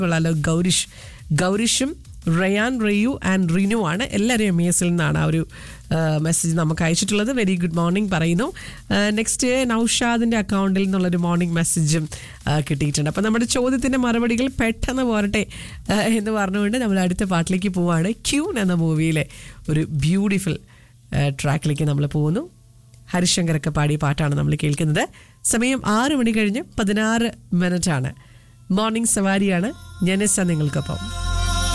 കൊള്ളാലോ ഗൗരിഷ് ഗൗരിഷും റയാൻ റെയു ആൻഡ് റിനു ആണ് എല്ലാവരും എം എസിൽ നിന്നാണ് ആ ഒരു മെസ്സേജ് നമുക്ക് അയച്ചിട്ടുള്ളത് വെരി ഗുഡ് മോർണിംഗ് പറയുന്നു നെക്സ്റ്റ് നൌഷാദിൻ്റെ അക്കൗണ്ടിൽ നിന്നുള്ളൊരു മോർണിംഗ് മെസ്സേജും കിട്ടിയിട്ടുണ്ട് അപ്പോൾ നമ്മുടെ ചോദ്യത്തിൻ്റെ മറുപടികൾ പെട്ടെന്ന് പോരട്ടെ ആ, എന്ന് പറഞ്ഞുകൊണ്ട് നമ്മൾ അടുത്ത പാട്ടിലേക്ക് പോവാണ് ക്യൂൻ എന്ന മൂവിയിലെ ഒരു ബ്യൂട്ടിഫുൾ ട്രാക്കിലേക്ക് നമ്മൾ പോകുന്നു ഹരിശങ്കരൊക്കെ പാടിയ പാട്ടാണ് നമ്മൾ കേൾക്കുന്നത് സമയം ആറ് മണി കഴിഞ്ഞ് പതിനാറ് മിനിറ്റാണ് മോർണിംഗ് സവാരിയാണ് ജനസ നിങ്ങൾക്കൊപ്പം